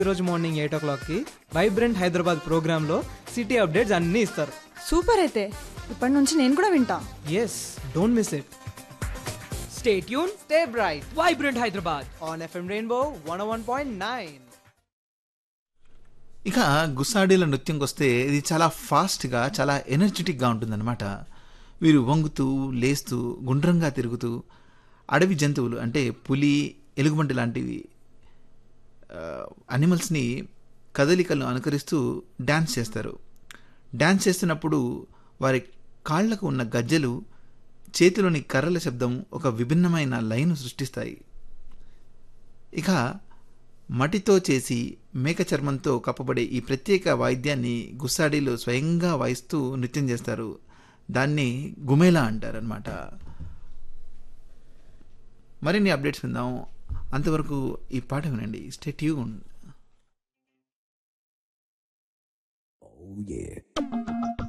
ఈరోజు morning eight ఓ క్లాక్కి vibrant Hyderabad ప్రోగ్రాంలో సిటీ అప్డేట్స్ అన్నీ ఇస్తారు సూపర్ అయితే ఇప్పటి నుంచి నేను కూడా వింటా yes don't miss it stay tune stay bright vibrant Hyderabad on FM rainbow one one point nine ఇక గుస్సాడీల నృత్యంకి వస్తే ఇది చాలా ఫాస్ట్గా చాలా ఎనర్జెటిక్గా ఉంటుందన్నమాట వీరు వంగుతూ లేస్తూ గుండ్రంగా తిరుగుతూ అడవి జంతువులు అంటే పులి ఎలుగుబంటి లాంటివి అనిమల్స్ని కదలికలను అనుకరిస్తూ డ్యాన్స్ చేస్తారు డ్యాన్స్ చేస్తున్నప్పుడు వారి కాళ్లకు ఉన్న గజ్జెలు చేతిలోని కర్రల శబ్దం ఒక విభిన్నమైన లైను సృష్టిస్తాయి ఇక మటితో చేసి మేక చర్మంతో కప్పబడే ఈ ప్రత్యేక వాయిద్యాన్ని గుస్సాడీలో స్వయంగా వాయిస్తూ నృత్యం చేస్తారు దాన్ని గుమేలా అంటారనమాట మరిన్ని అప్డేట్స్ విందాం అంతవరకు ఈ పాట వినండి స్టే ట్యూన్ Oh yeah.